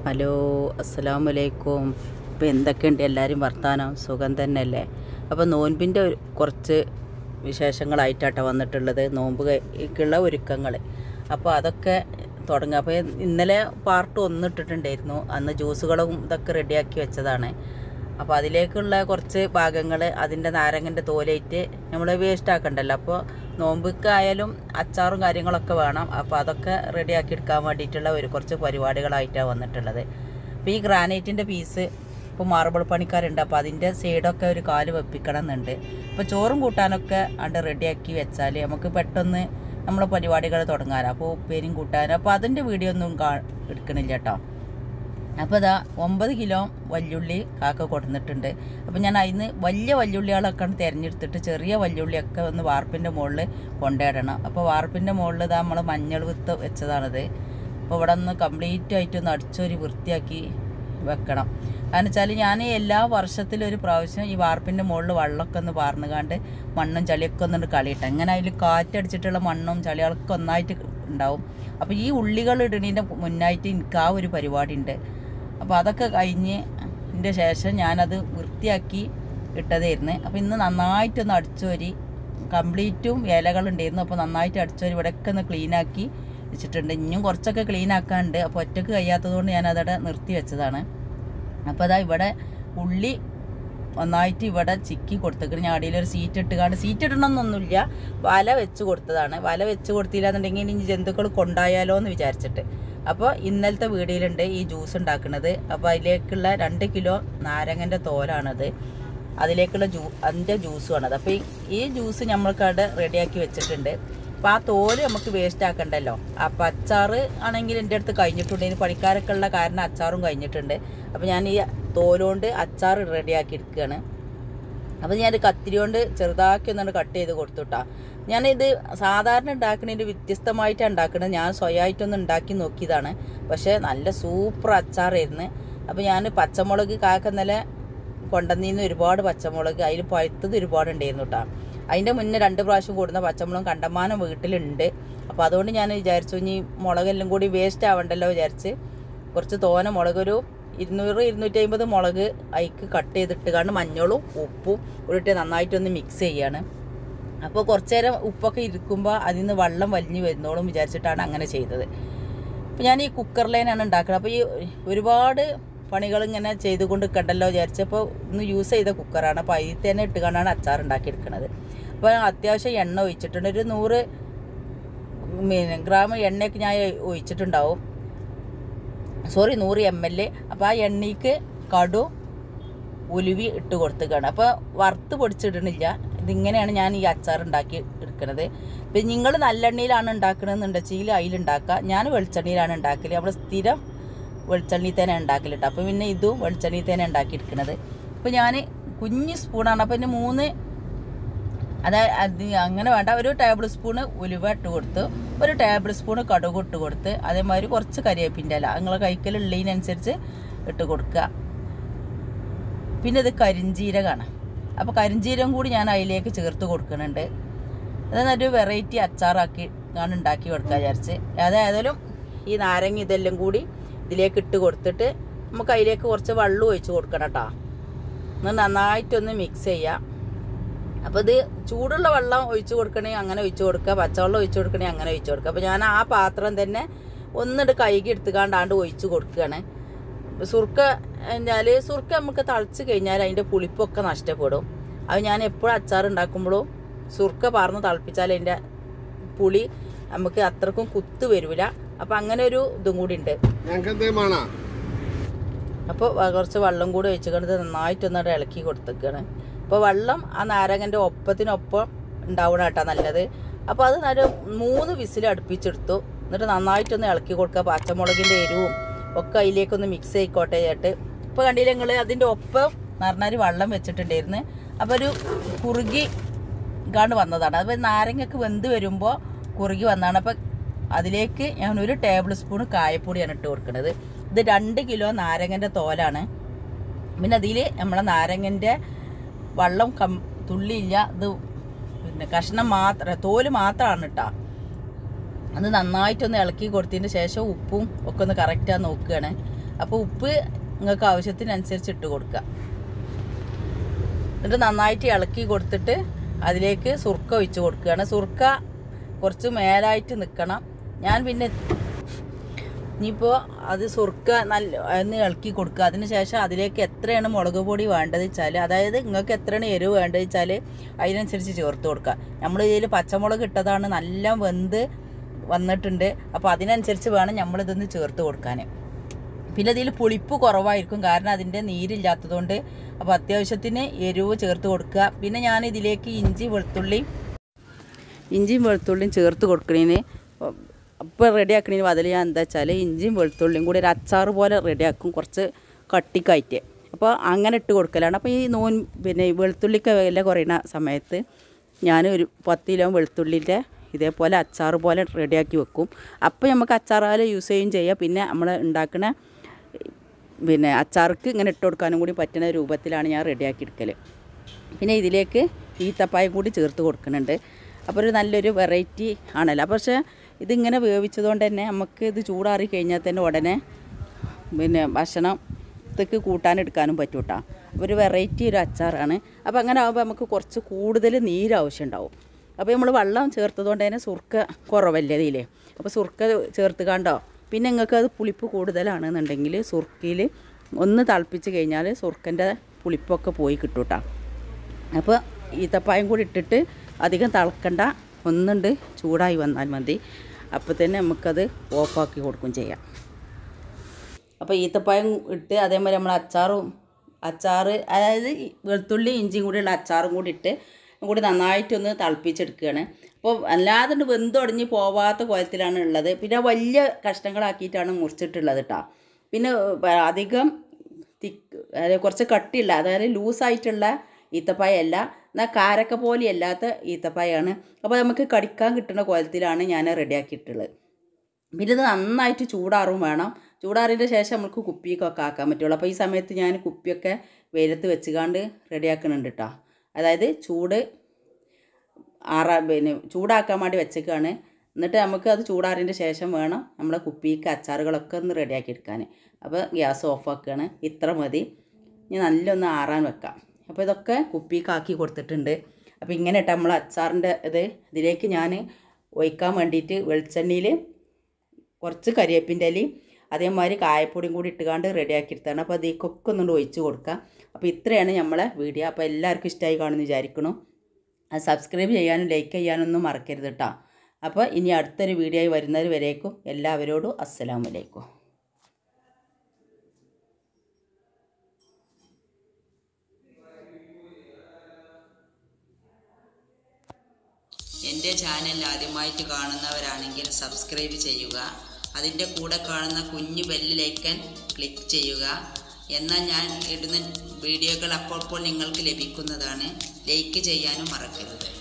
hello അസ്സലാമു അലൈക്കും ഇപ്പോൾ എന്തൊക്കെയുണ്ട് എല്ലാവരും വർത്താനം സുഖം തന്നെയല്ലേ അപ്പോൾ നോൻപിൻ്റെ ഒരു കുറച്ച് വിശേഷങ്ങളായിട്ടാട്ടോ വന്നിട്ടുള്ളത് നോമ്പ് കഴിക്കുള്ള ഒരുക്കങ്ങൾ അപ്പോൾ അതൊക്കെ തുടങ്ങുക അപ്പോൾ ഇന്നലെ പാർട്ട് ഒന്ന് ഇട്ടിട്ടുണ്ടായിരുന്നു അന്ന് ജ്യൂസുകളും ഇതൊക്കെ റെഡിയാക്കി വെച്ചതാണ് അപ്പോൾ അതിലേക്കുള്ള കുറച്ച് ഭാഗങ്ങൾ അതിൻ്റെ നാരങ്ങൻ്റെ തോലായിട്ട് നമ്മൾ വേസ്റ്റ് ആക്കണ്ടല്ലോ അപ്പോൾ നോമ്പുക്കായാലും അച്ചാറും കാര്യങ്ങളൊക്കെ വേണം അപ്പോൾ അതൊക്കെ റെഡിയാക്കി എടുക്കാൻ വേണ്ടിയിട്ടുള്ള ഒരു കുറച്ച് പരിപാടികളായിട്ടാണ് വന്നിട്ടുള്ളത് അപ്പോൾ ഈ ഗ്രാനൈറ്റിൻ്റെ പീസ് ഇപ്പോൾ മാർബിൾ പണിക്കാരുണ്ട് അപ്പോൾ അതിൻ്റെ സൈഡൊക്കെ ഒരു കാല് വെപ്പിക്കണം എന്നുണ്ട് ഇപ്പോൾ ചോറും കൂട്ടാനൊക്കെ അണ്ട് റെഡിയാക്കി വെച്ചാൽ നമുക്ക് പെട്ടെന്ന് നമ്മളെ പരിപാടികൾ തുടങ്ങാനോ അപ്പോൾ ഉപ്പേരും കൂട്ടാനും അപ്പോൾ അതിൻ്റെ വീഡിയോ ഒന്നും കാ എടുക്കണില്ല കേട്ടോ അപ്പോൾ ഇതാ ഒമ്പത് കിലോ വല്യുള്ളി കാക്ക കൊടുത്തിട്ടുണ്ട് അപ്പോൾ ഞാൻ അതിന് വലിയ വല്യുള്ളികളൊക്കെ തിരഞ്ഞെടുത്തിട്ട് ചെറിയ വല്യുള്ളിയൊക്കെ ഒന്ന് വാർപ്പിൻ്റെ മുകളിൽ കൊണ്ടിടണം അപ്പോൾ വാർപ്പിൻ്റെ മുകളിൽ ഇതാ നമ്മൾ മഞ്ഞൾ വിത്ത് വെച്ചതാണിത് അപ്പോൾ ഇവിടെ ഒന്ന് കംപ്ലീറ്റ് ആയിട്ടൊന്ന് അടിച്ചൊരു വൃത്തിയാക്കി വെക്കണം കാരണം വെച്ചാൽ ഞാൻ എല്ലാ വർഷത്തിലും ഒരു പ്രാവശ്യം ഈ വാർപ്പിൻ്റെ മുകളിൽ വെള്ളമൊക്കെ ഒന്ന് വാർന്നുകാണ്ട് മണ്ണും ചളിയൊക്കെ ഒന്നുകൊണ്ട് കളിയിട്ട അങ്ങനെ അതിൽ കാറ്റടിച്ചിട്ടുള്ള മണ്ണും ചളികളൊക്കെ ഒന്നായിട്ട് ഉണ്ടാവും അപ്പോൾ ഈ ഉള്ളികൾ ഇടുന്നതിൻ്റെ മുന്നായിട്ട് എനിക്ക് ആ ഒരു പരിപാടി ഉണ്ട് അപ്പോൾ അതൊക്കെ കഴിഞ്ഞ് ഇതിൻ്റെ ശേഷം ഞാനത് വൃത്തിയാക്കി ഇട്ടതായിരുന്നു അപ്പോൾ ഇന്ന് നന്നായിട്ടൊന്ന് അടിച്ചോരി കംപ്ലീറ്റും ഇലകളുണ്ടായിരുന്നു അപ്പോൾ നന്നായിട്ട് അടിച്ചോരി ഇവിടെയൊക്കെ ഒന്ന് ക്ലീനാക്കി വെച്ചിട്ടുണ്ട് ഇനിയും കുറച്ചൊക്കെ ക്ലീൻ ആക്കാനുണ്ട് അപ്പോൾ ഒറ്റക്ക് കഴിയാത്തതുകൊണ്ട് ഞാൻ അതവിടെ നിർത്തി വെച്ചതാണ് അപ്പോൾ അതാ ഇവിടെ ഉള്ളി ഒന്നായിട്ട് ഇവിടെ ചിക്കി കൊടുത്തേക്കണ് ഞാൻ അടിയിലൊരു സീറ്റ് ഇട്ടുകാണ്ട് സീറ്റ് ഇടണമെന്നൊന്നുമില്ല വല വെച്ച് കൊടുത്തതാണ് വല വെച്ച് കൊടുത്തില്ല എന്നുണ്ടെങ്കിൽ ഇനി ജന്തുക്കൾ കൊണ്ടായാലോ എന്ന് വിചാരിച്ചിട്ട് അപ്പോൾ ഇന്നലത്തെ വീഡിയോയിലുണ്ട് ഈ ജ്യൂസ് ഉണ്ടാക്കുന്നത് അപ്പോൾ അതിലേക്കുള്ള രണ്ട് കിലോ നാരങ്ങൻ്റെ തോലാണത് അതിലേക്കുള്ള ജ്യൂ അതിൻ്റെ ജ്യൂസുമാണത് അപ്പോൾ ഈ- ഈ ജ്യൂസ് നമ്മൾക്കവിടെ റെഡിയാക്കി വെച്ചിട്ടുണ്ട് അപ്പോൾ ആ തോല് നമുക്ക് വേസ്റ്റ് ആക്കണ്ടല്ലോ അപ്പോൾ അച്ചാറ് ആണെങ്കിൽ എൻ്റെ അടുത്ത് കഴിഞ്ഞിട്ടുണ്ട് ഇനി പണിക്കാരൊക്കെ ഉള്ള കാരണം അച്ചാറും കഴിഞ്ഞിട്ടുണ്ട് അപ്പോൾ ഞാൻ ഈ തോലുകൊണ്ട് അച്ചാർ റെഡിയാക്കി എടുക്കുകയാണ് അപ്പോൾ ഞാൻ കത്തിരി കൊണ്ട് ചെറുതാക്കി ഒന്നാണ് കട്ട് ചെയ്ത് കൊടുത്തുട്ടാ ഞാനിത് സാധാരണ ഉണ്ടാക്കുന്നതിൻ്റെ വ്യത്യസ്തമായിട്ടാണ് ഉണ്ടാക്കുന്നത് ഞാൻ സ്വയമായിട്ടൊന്ന് ഉണ്ടാക്കി നോക്കിയതാണ് പക്ഷേ നല്ല സൂപ്പർ അച്ചാറായിരുന്നു അപ്പോൾ ഞാൻ പച്ചമുളക് കാക്ക ഇന്നലെ കൊണ്ടുവന്നിന്ന് ഒരുപാട് പച്ചമുളക് അതിൽ പഴുത്തത് ഒരുപാട് ഉണ്ടായിരുന്നു കേട്ടോ അതിൻ്റെ മുന്നേ രണ്ട് പ്രാവശ്യം കൂടുന്ന പച്ചമുളകും കണ്ടമാനം വീട്ടിലുണ്ട് അപ്പോൾ അതുകൊണ്ട് ഞാൻ വിചാരിച്ചു ഇനി മുളകെല്ലാം കൂടി വേസ്റ്റ് ആവണ്ടല്ലോ വിചാരിച്ച് കുറച്ച് തോന മുളക് ഒരു ഇരുന്നൂറ് ഇരുന്നൂറ്റി അമ്പത് മുളക് അതിക്ക് കട്ട് ചെയ്തിട്ട് കാരണം മഞ്ഞളും ഉപ്പും ഇട്ടിട്ട് നന്നായിട്ടൊന്ന് മിക്സ് ചെയ്യാണ് അപ്പോൾ കുറച്ച് നേരം ഉപ്പൊക്കെ ഇരിക്കുമ്പോൾ അതിൽ നിന്ന് വെള്ളം വലിഞ്ഞ് വരുന്നോളും വിചാരിച്ചിട്ടാണ് അങ്ങനെ ചെയ്തത് അപ്പോൾ ഞാൻ ഈ കുക്കറിലേനാണ് ഉണ്ടാക്കുന്നത് അപ്പോൾ ഈ ഒരുപാട് പണികൾ ഇങ്ങനെ ചെയ്തുകൊണ്ട് നിൽക്കണ്ടല്ലോ വിചാരിച്ചപ്പോൾ ഇന്ന് യൂസ് ചെയ്ത കുക്കറാണ് അപ്പോൾ അതിൽ തന്നെ ഇട്ടുകൊണ്ടാണ് അച്ചാർ ഉണ്ടാക്കിയെടുക്കുന്നത് അപ്പോൾ അത്യാവശ്യം എണ്ണ ഒഴിച്ചിട്ടുണ്ട് ഒരു നൂറ് പിന്നെ ഗ്രാം എണ്ണയൊക്കെ ഞാൻ ഒഴിച്ചിട്ടുണ്ടാവും സോറി നൂറ് എം എൽ അപ്പോൾ ആ എണ്ണയ്ക്ക് കടു ഉലുവി ഇട്ട് കൊടുത്തുകയാണ് അപ്പോൾ വറുത്ത് പൊടിച്ചിടണില്ല ഇതിങ്ങനെയാണ് ഞാൻ ഈ അച്ചാർ ഉണ്ടാക്കി എടുക്കുന്നത് ഇപ്പം നിങ്ങൾ നല്ലെണ്ണയിലാണ് ഉണ്ടാക്കണമെന്നുണ്ടെങ്കിൽ അതിലുണ്ടാക്കുക ഞാൻ വെളിച്ചെണ്ണയിലാണ് ഉണ്ടാക്കൽ നമ്മൾ സ്ഥിരം വെളിച്ചെണ്ണയിൽ തന്നെ ഉണ്ടാക്കൽ കേട്ടോ അപ്പോൾ പിന്നെ ഇതും വെളിച്ചെണ്ണയിൽ തന്നെ ഉണ്ടാക്കി എടുക്കുന്നത് അപ്പോൾ ഞാൻ കുഞ്ഞ് സ്പൂണാണ് അപ്പോൾ പിന്നെ മൂന്ന് അതായത് അത് അങ്ങനെ വേണ്ട ഒരു ടേബിൾ സ്പൂണ് ഉലുവ ഇട്ട് കൊടുത്ത് ഒരു ടേബിൾ സ്പൂണ് കടുക് ഇട്ട് കൊടുത്ത് അതേമാതിരി കുറച്ച് കരിവേപ്പിൻ്റെ ഇല നിങ്ങളെ കൈക്കലുള്ളതിനനുസരിച്ച് ഇട്ട് കൊടുക്കുക പിന്നെ ഇത് കരിഞ്ചീരകമാണ് അപ്പോൾ കരിഞ്ചീരകം കൂടി ഞാൻ അതിലേക്ക് ചേർത്ത് കൊടുക്കുന്നുണ്ട് അതൊരു വെറൈറ്റി അച്ചാറാക്കി ഞാൻ ഉണ്ടാക്കി കൊടുക്കാൻ വിചാരിച്ച് അതായതായാലും ഈ നാരങ്ങ ഇതെല്ലാം കൂടി ഇതിലേക്ക് ഇട്ട് കൊടുത്തിട്ട് നമുക്ക് അതിലേക്ക് കുറച്ച് വെള്ളം ഒഴിച്ച് കൊടുക്കണം കേട്ടോ ഒന്ന് നന്നായിട്ടൊന്ന് മിക്സ് ചെയ്യാം അപ്പോൾ ഇത് ചൂടുള്ള വെള്ളം ഒഴിച്ചു കൊടുക്കണമെങ്കിൽ അങ്ങനെ ഒഴിച്ചു കൊടുക്കുക പച്ചവെള്ളം ഒഴിച്ചു കൊടുക്കണമെങ്കിൽ അങ്ങനെ ഒഴിച്ചു കൊടുക്കുക അപ്പോൾ ഞാൻ ആ പാത്രം തന്നെ ഒന്നിട്ട് കൈകി എടുത്തുകാണ്ടാണ്ട് ഒഴിച്ചു കൊടുക്കുകയാണ് സുർക്ക എന്നാൽ സുർക്ക നമുക്ക് തളിച്ച് കഴിഞ്ഞാൽ അതിൻ്റെ പുളിപ്പൊക്കെ നഷ്ടപ്പെടും അത് ഞാൻ എപ്പോഴും അച്ചാർ ഉണ്ടാക്കുമ്പോഴും സുർക്ക പാർന്ന് തിളപ്പിച്ചാൽ അതിൻ്റെ പുളി നമുക്ക് അത്രക്കും കുത്ത് വരില്ല അപ്പോൾ അങ്ങനെ ഒരു ഇതും കൂടി ഉണ്ട് ഞങ്ങൾക്ക് എന്തേലും വേണോ അപ്പോൾ കുറച്ച് വെള്ളം കൂടി ഒഴിച്ചുകൊണ്ട് നന്നായിട്ടൊന്ന് ഇളക്കി കൊടുത്തേക്കാണ് അപ്പോൾ വെള്ളം ആ നാരങ്ങൻ്റെ ഒപ്പത്തിനൊപ്പം ഉണ്ടാവണം കേട്ടോ നല്ലത് അപ്പോൾ അത് നല്ല മൂന്ന് വിസിൽ അടുപ്പിച്ചെടുത്തു എന്നിട്ട് നന്നായിട്ടൊന്ന് ഇളക്കി കൊടുക്കുക പച്ചമുളകിൻ്റെ എരിവും ഒക്കെ അതിലേക്കൊന്ന് മിക്സ് ആയിക്കോട്ടെ ചേട്ട് ഇപ്പോൾ കണ്ടില്ല നിങ്ങൾ അതിൻ്റെ ഒപ്പം നിറഞ്ഞാൽ വെള്ളം വെച്ചിട്ടുണ്ടായിരുന്നു അപ്പോൾ ഒരു കുറുകി കാണ്ട് വന്നതാണ് അപ്പോൾ നാരങ്ങയൊക്കെ വെന്ത് വരുമ്പോൾ കുറുകി വന്നതാണ് അപ്പോൾ അതിലേക്ക് ഞാൻ ഒരു ടേബിൾ സ്പൂൺ കായപ്പൊടിയാണ് ഇട്ട് കൊടുക്കുന്നത് ഇത് രണ്ട് കിലോ നാരങ്ങൻ്റെ തോലാണ് പിന്നെ അതിൽ നമ്മളെ നാരങ്ങൻ്റെ വെള്ളം കം തുള്ളിയില്ല ഇത് പിന്നെ കഷ്ണം മാത്രം തോല് മാത്രമാണ് കേട്ടോ അത് നന്നായിട്ടൊന്ന് ഇളക്കി കൊടുത്തതിന് ശേഷം ഉപ്പും ഒക്കെ ഒന്ന് കറക്റ്റാന്ന് നോക്കുകയാണ് അപ്പോൾ ഉപ്പ് നിങ്ങൾക്ക് ആവശ്യത്തിനനുസരിച്ച് ഇട്ട് കൊടുക്കുക എന്നിട്ട് നന്നായിട്ട് ഇളക്കി കൊടുത്തിട്ട് അതിലേക്ക് സുർക്ക ഒഴിച്ച് കൊടുക്കുകയാണ് സുർക്ക കുറച്ച് മേലായിട്ട് നിൽക്കണം ഞാൻ പിന്നെ ഇനിയിപ്പോൾ അത് സുർക്ക നല്ല ഒന്ന് ഇളക്കി കൊടുക്കുക അതിന് ശേഷം അതിലേക്ക് എത്രയാണ് മുളക് പൊടി വേണ്ടത് വെച്ചാൽ അതായത് നിങ്ങൾക്ക് എത്രയാണ് എരിവ് വേണ്ടത് വെച്ചാൽ അതിനനുസരിച്ച് ചേർത്ത് കൊടുക്കുക നമ്മൾ ഇതിൽ പച്ചമുളക് ഇട്ടതാണ് നല്ല വെന്ത് വന്നിട്ടുണ്ട് അപ്പോൾ അതിനനുസരിച്ച് വേണം നമ്മളിതൊന്ന് ചേർത്ത് കൊടുക്കാൻ പിന്നെ ഇതിൽ പുളിപ്പ് കുറവായിരിക്കും കാരണം അതിൻ്റെ നീരില്ലാത്തതുകൊണ്ട് അപ്പോൾ അത്യാവശ്യത്തിന് എരിവ് ചേർത്ത് കൊടുക്കുക പിന്നെ ഞാൻ ഇതിലേക്ക് ഇഞ്ചി വെളുത്തുള്ളി ഇഞ്ചിയും വെളുത്തുള്ളിയും ചേർത്ത് കൊടുക്കണേന് അപ്പോൾ റെഡിയാക്കണേന് അതിൽ ഞാൻ എന്താ വെച്ചാൽ ഇഞ്ചിയും വെളുത്തുള്ളിയും കൂടി ഒരു അച്ചാർ പോലെ റെഡിയാക്കും കുറച്ച് കട്ടിക്കായിട്ട് അപ്പോൾ അങ്ങനെ ഇട്ട് കൊടുക്കലാണ് അപ്പോൾ ഈ നോൻ പിന്നെ ഈ വെളുത്തുള്ളിക്ക് വില കുറയുന്ന സമയത്ത് ഞാൻ ഒരു പത്ത് കിലോ വെളുത്തുള്ളിൻ്റെ ഇതേപോലെ അച്ചാർ പോലെ റെഡിയാക്കി വെക്കും അപ്പോൾ നമുക്ക് അച്ചാറാൽ യൂസ് ചെയ്യുകയും ചെയ്യാം പിന്നെ നമ്മൾ ഉണ്ടാക്കുന്ന പിന്നെ അച്ചാർക്ക് ഇങ്ങനെ ഇട്ട് കൊടുക്കാനും കൂടി പറ്റുന്ന രൂപത്തിലാണ് ഞാൻ റെഡിയാക്കി എടുക്കൽ പിന്നെ ഇതിലേക്ക് ഈത്തപ്പായം കൂടി ചേർത്ത് കൊടുക്കുന്നുണ്ട് അപ്പോൾ ഒരു നല്ലൊരു വെറൈറ്റി ആണല്ലോ പക്ഷേ ഇതിങ്ങനെ വേവിച്ചതുകൊണ്ട് തന്നെ നമുക്ക് ഇത് ചൂടാറി കഴിഞ്ഞാൽ തന്നെ ഉടനെ പിന്നെ ഭക്ഷണത്തേക്ക് കൂട്ടാനെടുക്കാനും പറ്റും കേട്ടോ അപ്പോൾ ഒരു വെറൈറ്റി ഒരു അച്ചാറാണ് അപ്പോൾ അങ്ങനെ ആകുമ്പോൾ നമുക്ക് കുറച്ച് കൂടുതൽ നീര് ആവശ്യം ഉണ്ടാവും അപ്പോൾ നമ്മൾ വെള്ളം ചേർത്തതുകൊണ്ട് തന്നെ സുർക്ക കുറവല്ലേ ഇതിലേ അപ്പോൾ സുർക്ക ചേർത്ത് കണ്ടോ പിന്നെ നിങ്ങൾക്ക് അത് പുളിപ്പ് കൂടുതലാണെന്നുണ്ടെങ്കിൽ സുർക്കയിൽ ഒന്ന് തിളപ്പിച്ച് കഴിഞ്ഞാൽ സുർക്കൻ്റെ പുളിപ്പൊക്കെ പോയി കിട്ടും കേട്ടോ അപ്പോൾ ഈത്തപ്പായം കൂടി ഇട്ടിട്ട് അധികം തിളക്കണ്ട ഒന്നുണ്ട് ചൂടായി വന്നാൽ മതി അപ്പോൾ തന്നെ നമുക്കത് ഓഫാക്കി കൊടുക്കും ചെയ്യാം അപ്പോൾ ഈത്തപ്പായം ഇട്ട് അതേമാതിരി നമ്മൾ അച്ചാറും അച്ചാറ് അതായത് ഈ വെളുത്തുള്ളി ഇഞ്ചിയും കൂടിയുള്ള അച്ചാറും കൂടി ഇട്ട് കൂടി നന്നായിട്ടൊന്ന് തിളപ്പിച്ചെടുക്കുകയാണ് അപ്പോൾ അല്ലാതെ വെന്തൊടഞ്ഞ് പോവാത്ത കോലത്തിലാണ് ഉള്ളത് പിന്നെ വലിയ കഷ്ണങ്ങളാക്കിയിട്ടാണ് മുറിച്ചിട്ടുള്ളത് കേട്ടോ പിന്നെ പ- അധികം തിക്ക് അതായത് കുറച്ച് കട്ടിയുള്ള അതായത് ലൂസായിട്ടുള്ള ഈത്തപ്പായ അല്ല എന്നാൽ കാരക്ക പോലെ അല്ലാത്ത ഈത്തപ്പായാണ് അപ്പോൾ നമുക്ക് കടിക്കാൻ കിട്ടുന്ന കോലത്തിലാണ് ഞാൻ റെഡിയാക്കിയിട്ടുള്ളത് പിന്നെ ഇത് നന്നായിട്ട് ചൂടാറും വേണം ചൂടാറിൻ്റെ ശേഷം നമുക്ക് കുപ്പിയൊക്കെ ആക്കാൻ പറ്റുള്ളൂ അപ്പോൾ ഈ സമയത്ത് ഞാൻ കുപ്പിയൊക്കെ വെയിലത്ത് വെച്ചുകാണ്ട് റെഡിയാക്കുന്നുണ്ട് കേട്ടോ അതായത് ചൂട് ആറാ പിന്നെ ചൂടാക്കാൻ വേണ്ടി വെച്ചേക്കാണ് എന്നിട്ട് നമുക്ക് അത് ചൂടാറിൻ്റെ ശേഷം വേണം നമ്മളെ കുപ്പിക്ക് അച്ചാറുകളൊക്കെ ഒന്ന് റെഡിയാക്കി എടുക്കാൻ അപ്പോൾ ഗ്യാസ് ഓഫാക്കുകയാണ് ഇത്ര മതി ഇനി നല്ലൊന്ന് ആറാൻ വെക്കാം അപ്പോൾ ഇതൊക്കെ കുപ്പിക്കാക്കി കൊടുത്തിട്ടുണ്ട് അപ്പോൾ ഇങ്ങനെ ഇട്ട് നമ്മൾ അച്ചാറിൻ്റെ ഇത് ഇതിലേക്ക് ഞാൻ ഒഴിക്കാൻ വേണ്ടിയിട്ട് വെളിച്ചെണ്ണയിൽ കുറച്ച് കരിവേപ്പിൻ്റെ ഇലയും അതേമാതിരി കായപ്പൊടിയും കൂടി ഇട്ടുകാണ്ട് റെഡിയാക്കി എടുത്താണ് അപ്പോൾ അതിലേക്കൊക്കെ ഒന്നുകൊണ്ട് ഒഴിച്ച് കൊടുക്കുക അപ്പോൾ ഇത്രയാണ് നമ്മളെ വീഡിയോ അപ്പോൾ എല്ലാവർക്കും ഇഷ്ടമായി കാണുമെന്ന് വിചാരിക്കണം അത് സബ്സ്ക്രൈബ് ചെയ്യാനും ലൈക്ക് ചെയ്യാനൊന്നും മറക്കരുത് കേട്ടോ അപ്പോൾ ഇനി അടുത്തൊരു വീഡിയോ ആയി വരുന്നത് വരേക്കും എല്ലാവരോടും അസ്സലാമലൈക്കും എൻ്റെ ചാനൽ ആദ്യമായിട്ട് കാണുന്നവരാണെങ്കിൽ സബ്സ്ക്രൈബ് ചെയ്യുക അതിൻ്റെ കൂടെ കാണുന്ന കുഞ്ഞു ബെല്ലിലേക്കൻ ക്ലിക്ക് ചെയ്യുക എന്നാൽ ഞാൻ ഇടുന്ന വീഡിയോകൾ അപ്പോൾ നിങ്ങൾക്ക് ലഭിക്കുന്നതാണ് ലൈക്ക് ചെയ്യാനും മറക്കരുത്